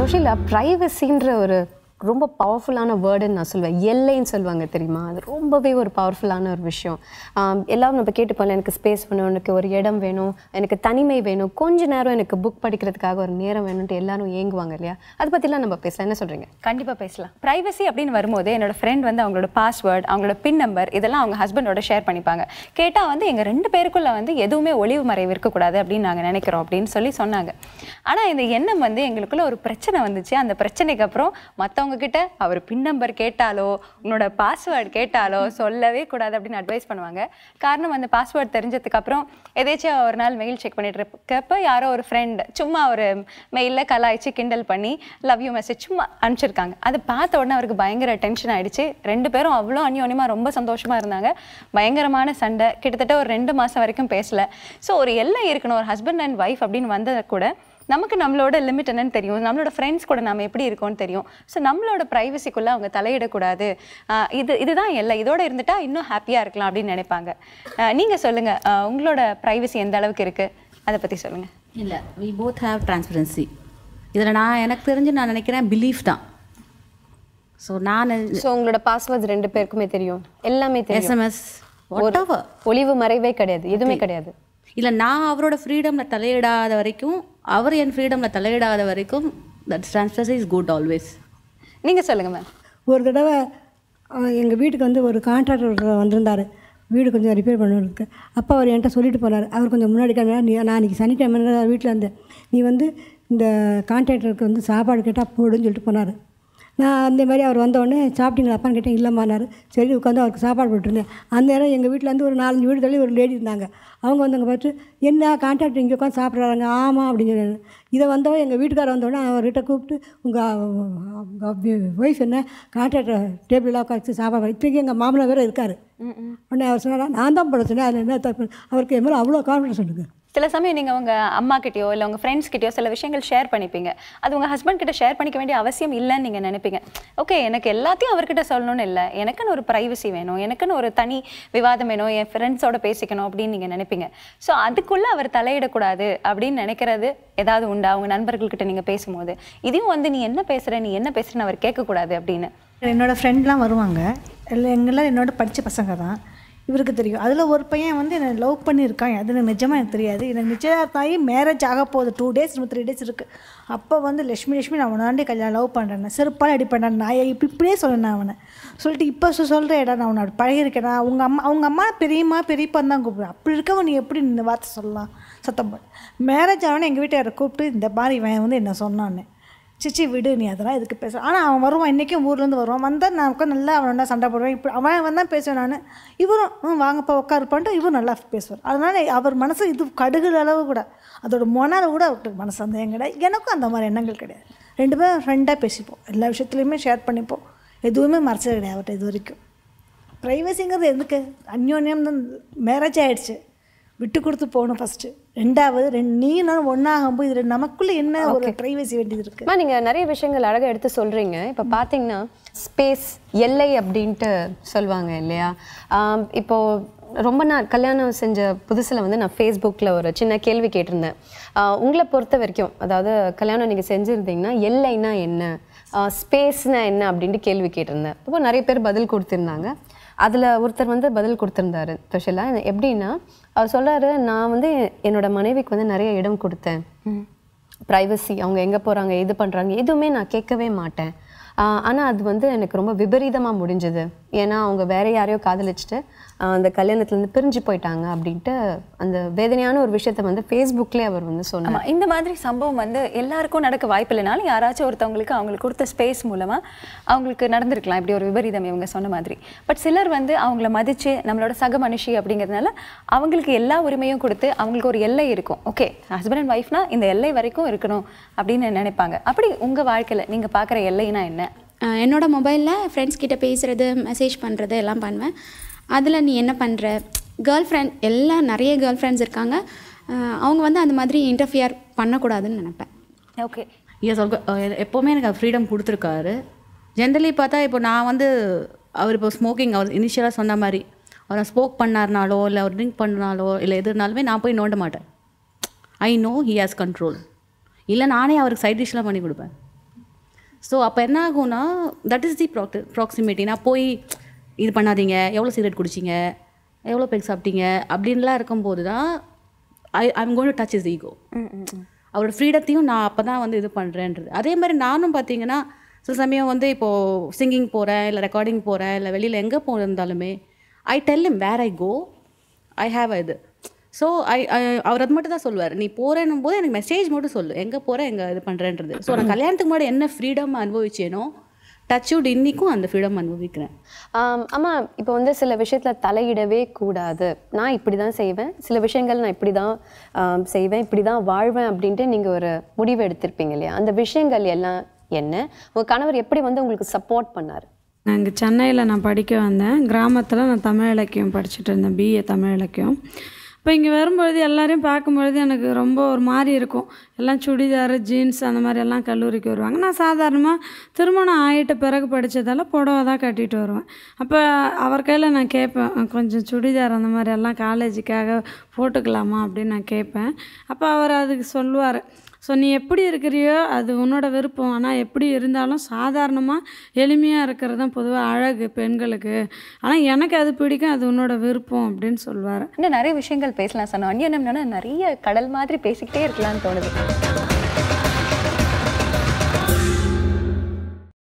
சுஷீலா ப்ரைவசின்ற ஒரு ரொம்ப பவர்ஃபுல்லான வேர்டுன்னு நான் சொல்லுவேன் எல்லைன்னு சொல்லுவாங்க தெரியுமா அது ரொம்பவே ஒரு பவர்ஃபுல்லான ஒரு விஷயம் ஆம், எல்லாரும் நம்ம கேட்டுப்போம் எனக்கு ஸ்பேஸ் வேணும் எனக்கு ஒரு இடம் வேணும் எனக்கு தனிமை வேணும் கொஞ்ச நேரம் எனக்கு புக் படிக்கிறதுக்காக ஒரு நேரம் வேணும்ட்டு எல்லாரும் ஏங்குவாங்க இல்லையா அதை பற்றிலாம் நம்ம பேசலாம் என்ன சொல்கிறீங்க கண்டிப்பாக பேசலாம் ப்ரைவசி அப்படின்னு வரும்போது என்னோட ஃப்ரெண்ட் வந்து அவங்களோட பாஸ்வேர்ட் அவங்களோட பின் நம்பர் இதெல்லாம் அவங்க ஹஸ்பண்டோட ஷேர் பண்ணிப்பாங்க கேட்டால் வந்து எங்கள் ரெண்டு பேருக்குள்ள வந்து எதுவுமே ஒளிவு மறைவு இருக்கக்கூடாது அப்படின்னு நாங்கள் நினைக்கிறோம் அப்படின்னு சொல்லி சொன்னாங்க ஆனால் இந்த எண்ணம் வந்து எங்களுக்குள்ள ஒரு பிரச்சனை வந்துச்சு அந்த பிரச்சனைக்கு அப்புறம் மற்றவங்க கிட்ட அவர் பின் நம்பர் கேட்டாலோ உன்னோட பாஸ்வேர்டு கேட்டாலோ சொல்லவே கூடாது அப்படின்னு அட்வைஸ் பண்ணுவாங்க காரணம் அந்த பாஸ்வேர்டு தெரிஞ்சதுக்கு அப்புறம் எதேச்சும் ஒரு நாள் மெயில் செக் பண்ணிட்டு இருக்கப்ப யாரோ ஒரு ஃப்ரெண்ட் சும்மா ஒரு மெயிலில் கலாய்ச்சி கிண்டல் பண்ணி லவ் யூ மெசேஜ் சும்மா அனுப்பிச்சிருக்காங்க அது பார்த்த உடனே அவருக்கு பயங்கர டென்ஷன் ஆயிடுச்சு ரெண்டு பேரும் அவ்வளோ அந்யோன்யமாக ரொம்ப சந்தோஷமா இருந்தாங்க பயங்கரமான சண்டை கிட்டத்தட்ட ஒரு ரெண்டு மாதம் வரைக்கும் பேசல ஸோ ஒரு எல்லை இருக்கணும் ஒரு ஹஸ்பண்ட் அண்ட் ஒய்ஃப் அப்படின்னு வந்தது கூட நமக்கு நம்மளோட லிமிட் என்னன்னு தெரியும் நம்மளோட ஃப்ரெண்ட்ஸ் கூட நம்ம எப்படி இருக்கோம்னு தெரியும் ஸோ நம்மளோட ப்ரைவசிக்குள்ளே அவங்க தலையிடக்கூடாது ஆஹ் இது இதுதான் எல்லை இதோட இருந்துட்டா இன்னும் ஹாப்பியாக இருக்கலாம் அப்படின்னு நினைப்பாங்க நீங்கள் சொல்லுங்கள் உங்களோட ப்ரைவசி எந்த அளவுக்கு இருக்குது அதை பற்றி சொல்லுங்கள் இல்லை வி போத் ஹேவ் டிரான்ஸ்பரன்சி இதில் நான் எனக்கு தெரிஞ்சு நான் நினைக்கிறேன் பிலீஃப் தான் ஸோ நான் ஸோ உங்களோட பாஸ்வேர்ட்ஸ் ரெண்டு பேருக்குமே தெரியும் எல்லாமே தெரியும் எஸ்எம்எஸ் வாட் எவர் ஒளிவு மறைவே கிடையாது எதுவுமே கிடையாது இல்லை நான் அவரோட ஃப்ரீடமில் தலையிடாத வரைக்கும் அவர் என் ஃப்ரீடமில் தலையிடாத வரைக்கும் that transparency is good always நீங்கள் சொல்லுங்கள் மேம் ஒரு தடவை எங்கள் வீட்டுக்கு வந்து ஒரு கான்ட்ராக்டர் வந்திருந்தார் வீடு கொஞ்சம் ரிப்பேர் பண்ணுறதுக்கு அப்போ அவர் என்கிட்ட சொல்லிட்டு போனார் அவர் கொஞ்சம் முன்னாடி கிளம்பினா, நீ நான் அன்றைக்கி சனிக்கிழமை வீட்டில் இருந்தேன் நீ வந்து இந்த கான்ட்ராக்டருக்கு வந்து சாப்பாடு கேட்டால் போடுன்னு சொல்லிட்டு போனார் நான் அந்த மாதிரி அவர் வந்த உடனே சாப்பிட்டீங்களா அப்பான்னு கேட்டேன் இல்லைம்மானார் சரி உட்காந்து அவருக்கு சாப்பாடு போட்டுருந்தேன் அந்த நேரம் எங்கள் வீட்டில் இருந்து ஒரு நாலஞ்சு வீடு தள்ளி ஒரு லேடி இருந்தாங்க அவங்க வந்தவங்க பார்த்து என்ன கான்ட்ராக்டர் இங்கே உட்காந்து சாப்பிட்றாங்க ஆமாம் அப்படின்னு சொன்னாங்க இதை வந்தவன் எங்கள் வீட்டுக்காரர் வந்தோடனே அவர்கிட்ட கூப்பிட்டு உங்கள் ஒய்ஃப் என்ன கான்ட்ராக்டர் டேபிளில் உட்காந்து சாப்பாடு இப்போக்கி எங்கள் மாமனார் வேறு இருக்கார் உடனே அவர் சொன்னார் நான் தான் போட சொன்னேன் அதில் என்ன தப்பு அவருக்கு என் மேலே அவ்வளோ கான்ஃபிடன்ஸ் இருக்குது சில சமயம் நீங்கள் உங்க அம்மா கிட்டயோ இல்லை உங்கள் ஃப்ரெண்ட்ஸ் கிட்டயோ சில விஷயங்கள் ஷேர் பண்ணிப்பீங்க அது உங்கள் ஹஸ்பண்ட் கிட்ட ஷேர் பண்ணிக்க வேண்டிய அவசியம் இல்லைன்னு நீங்கள் நினைப்பீங்க ஓகே எனக்கு எல்லாத்தையும் அவர்கிட்ட சொல்லணும்னு இல்லை எனக்குன்னு ஒரு ப்ரைவசி வேணும் எனக்குன்னு ஒரு தனி விவாதம் வேணும் என் ஃப்ரெண்ட்ஸோட பேசிக்கணும் அப்படின்னு நீங்கள் நினைப்பீங்க ஸோ அதுக்குள்ளே அவர் தலையிடக்கூடாது அப்படின்னு நினைக்கிறது ஏதாவது உண்டா உங்கள் நண்பர்கள்கிட்ட நீங்கள் பேசும்போது இதையும் வந்து நீ என்ன பேசுகிற நீ என்ன பேசுகிறன்னு அவர் கேட்கக்கூடாது அப்படின்னு என்னோடய ஃப்ரெண்ட்லாம் வருவாங்க இல்லை எங்கெல்லாம் என்னோட படித்த பசங்க தான் இவருக்கு தெரியும் அதில் ஒரு பையன் வந்து என்னை லவ் பண்ணியிருக்கான் அது எனக்கு நிஜமாக எனக்கு தெரியாது எனக்கு நிச்சயதார்த்தம் ஆகி மேரேஜ் ஆக போகுது டூ டேஸ் இன்னும் த்ரீ டேஸ் இருக்குது அப்போ வந்து லட்சுமி லட்சுமி நான் உன்னாண்டி கல்யாணம் லவ் பண்ணுறேன் செருப்பால் அடி பண்ணுறேன் நான் இப்படி இப்படியே சொன்னேன் நான் அவனை சொல்லிட்டு இப்போ சொல்கிறேன் இடம் நான் உன்னோட பழகிருக்கேன் நான் உங்கள் அம்மா அவங்க அம்மா பெரியம்மா பெரியப்பான்னு தான் கூப்பிடுவேன் அப்படி இருக்கவன் நீ எப்படி இந்த வார்த்தை சொல்லலாம் சத்தம் போட்டு மேரேஜ் ஆகணும் எங்கள் வீட்டுக்காரரை கூப்பிட்டு இந்த மாதிரி இவன் வந்து என்ன சொன்னான்னு சிச்சி விடு நீ அதெல்லாம் எதுக்கு பேச ஆனால் அவன் வருவான் இன்றைக்கும் ஊர்லேருந்து வருவான் வந்தால் நான் உட்காந்து நல்லா அவனோட சண்டை போடுவேன் இப்போ அவன் வந்தால் பேசுவேன் நான் இவரும் ம் வாங்கப்பா உட்காருப்பான்ட்டு இவரும் நல்லா பேசுவார் அதனால் அவர் மனசு இது கடுகுல அளவு கூட அதோட மொனால கூட அவருக்கு மனசு அந்த கிடையாது எனக்கும் அந்த மாதிரி எண்ணங்கள் கிடையாது ரெண்டு பேரும் ஃப்ரெண்டாக பேசிப்போம் எல்லா விஷயத்துலையுமே ஷேர் பண்ணிப்போம் எதுவுமே மறைச்சது கிடையாது அவர்கிட்ட இது வரைக்கும் ப்ரைவசிங்கிறது எதுக்கு அந்யோன்யம் தான் மேரேஜ் ஆயிடுச்சு விட்டு கொடுத்து போகணும் ஃபஸ்ட்டு ரெண்டாவது ரெண்டு நீ நான் ஒன்றாகும்போது இது ரெண்டு நமக்குள்ளே என்ன ஒரு ப்ரைவசி வேண்டியது இருக்குது அம்மா நீங்கள் நிறைய விஷயங்கள் அழகாக எடுத்து சொல்கிறீங்க இப்போ பார்த்தீங்கன்னா ஸ்பேஸ் எல்லை அப்படின்ட்டு சொல்லுவாங்க இல்லையா ஆம், இப்போ ரொம்ப நான் கல்யாணம் செஞ்ச புதுசில் வந்து நான் ஃபேஸ்புக்கில் ஒரு சின்ன கேள்வி கேட்டிருந்தேன் ஆ, உங்களை பொறுத்த வரைக்கும் அதாவது கல்யாணம் நீங்கள் செஞ்சுருந்தீங்கன்னா எல்லைனா என்ன ஸ்பேஸ்னா என்ன அப்படின்ட்டு கேள்வி கேட்டிருந்தேன் இப்போ நிறைய பேர் பதில் கொடுத்துருந்தாங்க அதில் ஒருத்தர் வந்து பதில் கொடுத்துருந்தாரு துஷிலா எப்படின்னா அவர் சொல்றாரு நான் வந்து என்னோட மனைவிக்கு வந்து நிறைய இடம் கொடுத்தேன் ப்ரைவசி அவங்க எங்கே போகிறாங்க எது பண்ணுறாங்க எதுவுமே நான் கேட்கவே மாட்டேன் ஆனால் அது வந்து எனக்கு ரொம்ப விபரீதமாக முடிஞ்சது ஏன்னா அவங்க வேற யாரையோ காதலிச்சுட்டு ஆஹ் அந்த கல்யாணத்துலேருந்து பிரிஞ்சு போயிட்டாங்க அப்படின்ட்டு அந்த வேதனையான ஒரு விஷயத்த வந்து ஃபேஸ்புக்லேயே அவர் வந்து சொன்னார் ஆமா இந்த மாதிரி சம்பவம் வந்து எல்லாருக்கும் நடக்க வாய்ப்பு இல்லைனாலும் யாராச்சும் ஒருத்தவங்களுக்கு அவங்களுக்கு கொடுத்த ஸ்பேஸ் மூலமா அவங்களுக்கு நடந்திருக்கலாம் இப்படி ஒரு விபரீதம் இவங்க சொன்ன மாதிரி பட் சிலர் வந்து அவங்கள மதிச்சு நம்மளோட சக மனுஷி அப்படிங்கிறதுனால அவங்களுக்கு எல்லா உரிமையும் கொடுத்து அவங்களுக்கு ஒரு எல்லை இருக்கும் ஓகே ஹஸ்பண்ட் அண்ட் ஒய்ஃப்னா இந்த எல்லை வரைக்கும் இருக்கணும் அப்படின்னு நினைப்பாங்க அப்படி உங்க வாழ்க்கையில நீங்க பார்க்குற எல்லைனா என்ன ஆஹ் என்னோட மொபைலில் ஃப்ரெண்ட்ஸ் கிட்ட பேசுகிறது மெசேஜ் பண்ணுறது எல்லாம் பண்ணுவேன் அதில் நீ என்ன பண்ணுற கேர்ள் ஃப்ரெண்ட் எல்லாம் நிறைய கேர்ள் ஃப்ரெண்ட்ஸ் இருக்காங்க ஆஹ் அவங்க வந்து அந்த மாதிரி இன்டர்ஃபியர் பண்ணக்கூடாதுன்னு நினைப்பேன் ஓகே எஸ் எப்போவுமே எனக்கு ஃப்ரீடம் கொடுத்துருக்காரு ஜென்ரலி பார்த்தா இப்போ நான் வந்து அவர் இப்போ ஸ்மோக்கிங் அவர் இனிஷியலாக சொன்ன மாதிரி அவர் ஸ்மோக் பண்ணாருனாலோ இல்லை அவர் ட்ரிங்க் பண்ணாலோ இல்லை எதுனாலுமே நான் போய் நோண்ட மாட்டேன் I know he has control இல்லை நானே அவருக்கு சைட் டிஷ்லாம் பண்ணி கொடுப்பேன் ஸோ அப்போ என்ன ஆகும்னா that is the prox proximity நான் போய் இது பண்ணாதீங்க எவ்வளோ சிகரெட் குடிச்சிங்க எவ்வளோ பெக் சாப்பிட்டீங்க அப்படின்லாம் இருக்கும்போது தான் I I'm gone to touch is ego அவரோட ஃப்ரீடத்தையும் நான் அப்போ தான் வந்து இது பண்ணுறேன்றது அதே மாதிரி நானும் பார்த்தீங்கன்னா சில சமயம் வந்து இப்போது சிங்கிங் போகிறேன் இல்லை ரெக்கார்டிங் போகிறேன் இல்லை வெளியில் எங்கே போயிருந்தாலுமே I tell him where I go I have இது ஸோ ஐ அவர் அது மட்டும் தான் சொல்லுவார் நீ போகிறேன்னும் போது எனக்கு மெசேஜ் மட்டும் சொல்லு எங்கே போகிறேன் எங்கே இது பண்ணுறேன்றது ஸோ நான் கல்யாணத்துக்கு முன்னாடி என்ன ஃப்ரீடம் அனுபவிச்சேனோ டச்சுட் இன்னிக்கும் அந்த ஃப்ரீடம் அனுபவிக்கிறேன் ஆம், ஆமா இப்போ வந்து சில விஷயத்துல தலையிடவே கூடாது நான் இப்படி தான் செய்வேன் சில விஷயங்கள் நான் இப்படி தான் ஆம், செய்வேன் இப்படி தான் வாழ்வேன் அப்படின்ட்டு நீங்க ஒரு முடிவு எடுத்திருப்பீங்க இல்லையா அந்த விஷயங்கள் எல்லாம் என்ன உங்க கணவர் எப்படி வந்து உங்களுக்கு சப்போர்ட் பண்ணாரு நான் இங்கே சென்னையில் நான் படிக்க வந்தேன் கிராமத்தில் நான் தமிழ் இலக்கியம் படிச்சுட்டு இருந்தேன் பிஏ தமிழ் இலக்கியம் இப்போ இங்கே வரும்பொழுது எல்லாரையும் பார்க்கும்பொழுது எனக்கு ரொம்ப ஒரு மாதிரி இருக்கும் எல்லாம் சுடிதார் ஜீன்ஸ் அந்த மாதிரி எல்லாம் கல்லூரிக்கு வருவாங்க நான் சாதாரணமாக திருமணம் ஆகிட்ட பிறகு படித்ததால் புடவை தான் கட்டிட்டு வருவேன் அப்போ அவர் கையில் நான் கேட்பேன் "அஹ், கொஞ்சம் சுடிதார் அந்த மாதிரி எல்லாம் காலேஜுக்காக போட்டுக்கலாமா அப்படின்னு நான் கேட்பேன் அப்போ அவர் அதுக்கு சொல்லுவார் ஸோ நீ எப்படி இருக்கிறியோ அது உன்னோட விருப்பம் ஆனால் எப்படி இருந்தாலும் சாதாரணமாக எளிமையாக இருக்கிறது தான் பொதுவாக அழகு பெண்களுக்கு ஆனால் எனக்கு அது பிடிக்கும் அது உன்னோட விருப்பம் அப்படின்னு சொல்லுவார் இன்னும் நிறைய விஷயங்கள் பேசலாம் சொன்னோம் அந்யோன்யம்னா நிறைய கடல் மாதிரி பேசிக்கிட்டே இருக்கலாம்னு தோணுது